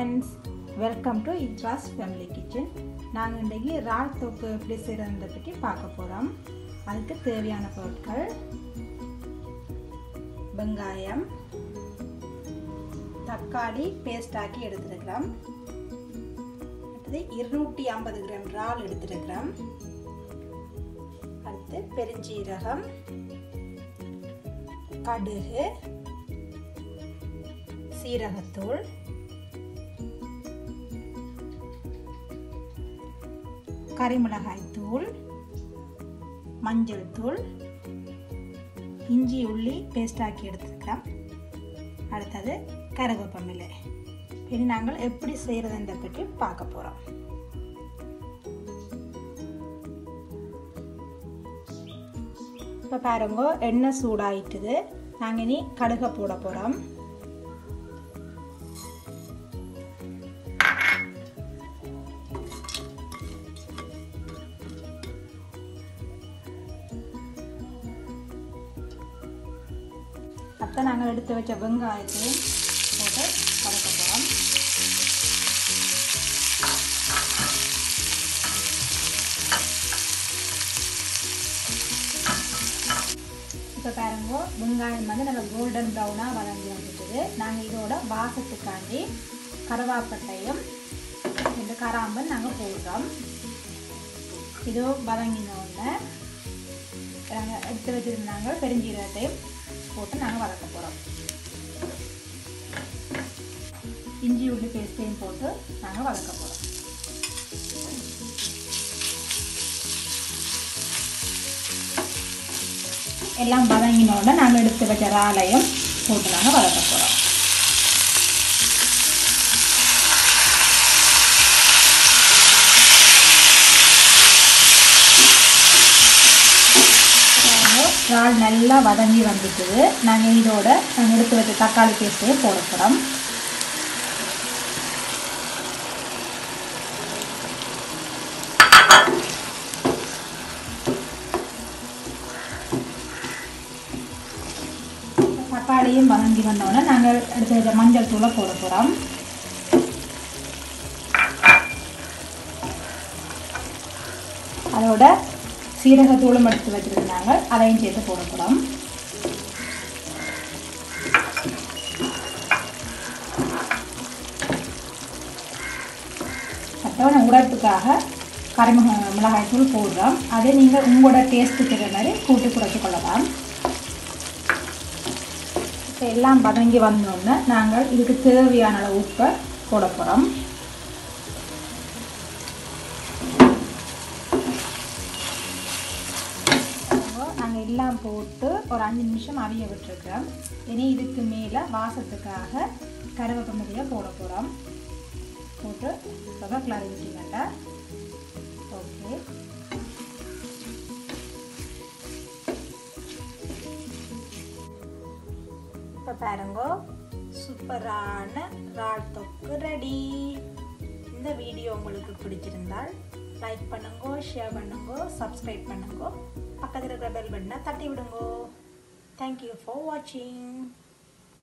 friends welcome to இட்ராஸ் family kitchen நாங்கள் இன்றைக்கி இறால் தொக்கு எப்படி செய்கிறத பற்றி பார்க்க போகிறோம் அதுக்கு தேவையான பொருட்கள் வெங்காயம் தக்காளி பேஸ்ட் ஆக்கி எடுத்துருக்கிறோம் அடுத்தது இருநூற்றி ஐம்பது கிராம் இறால் எடுத்துருக்கிறோம் அடுத்து பெருஞ்சீரகம் கடுகு சீரகத்தூள் கறிமிளகாய் தூள் மஞ்சள் தூள் இஞ்சி உள்ளி பேஸ்ட் ஆக்கி எடுத்துக்கிறோம் அடுத்தது கருவேப்பமில்லை இனி நாங்கள் எப்படி செய்கிறதுன்ற பற்றி பார்க்க போகிறோம் இப்போ பாருங்க எண்ணெய் சூடாயிட்டுது நாங்கள் இனி கடுகை போட போகிறோம் அப்போ நாங்கள் எடுத்து வச்ச வெங்காயத்தையும் போட்டு வதக்க போகிறோம் இப்போ பாருங்க வெங்காயம் வந்து நல்லா கோல்டன் ப்ரௌனாக வதங்கி வந்துட்டுது நாங்கள் இதோட வாசத்துக்காண்டி கருவாப்பட்டையும் இந்த கராம்பன் நாங்கள் போடுறோம் இதோ வதங்கினோடனே நாங்கள் எடுத்து வச்சுருந்தாங்க பெருஞ்சீரகத்தையும் போட்டு நாங்கள் வதக்க போகிறோம் இஞ்சி உள்ளி பேஸ்ட்டையும் போட்டு நாங்கள் வதக்க போகிறோம் எல்லாம் வதங்கினோடனே நாங்கள் எடுத்து வச்ச இறாலையும் போட்டு நாங்கள் வதக்க போகிறோம் இறால் நல்லா வதங்கி வந்துட்டுது நாங்கள் இதோட நாங்கள் எடுத்து வச்ச தக்காளி பேஸ்ட்டையும் போட போகிறோம் தக்காளியும் வதங்கி வந்தோடனே நாங்கள் எடுத்து வச்ச மஞ்சள் தூளை போட போகிறோம் அதோட சீரகத்தூளும் எடுத்து வச்சுருந்தாங்க அதையும் சேர்த்து போடக்கூடும் அப்புறம் உடைப்புக்காக கரிமிக மிளகாய் தூள் போடுறோம் அதை நீங்கள் உங்களோட டேஸ்ட்டுக்கு தகுந்த மாதிரி கூட்டி குறைச்சி கொள்ளலாம் இப்போ எல்லாம் வதங்கி வந்தோடனே நாங்கள் இதுக்கு தேவையான அளவு உப்பை போட போகிறோம் நாங்கள் எல்லாம் போட்டு ஒரு அஞ்சு நிமிஷம் அவிய விட்டுருக்கிறோம் இனி இதுக்கு மேலே வாசத்துக்காக கருவேப்பமிலையை போட போகிறோம் போட்டு ரொம்ப கிளறி விட்டீங்கல்ல ஓகே இப்போ பாருங்க சூப்பரான இறால் தொக்கு ரெடி இந்த வீடியோ உங்களுக்கு பிடிச்சிருந்தால் லைக் பண்ணுங்க ஷேர் பண்ணுங்க சப்ஸ்கிரைப் பண்ணுங்க பக்கத்தில் இருக்கிற பெல் பட்டனை தட்டி விடுங்க தேங்க்யூ ஃபார் வாட்சிங்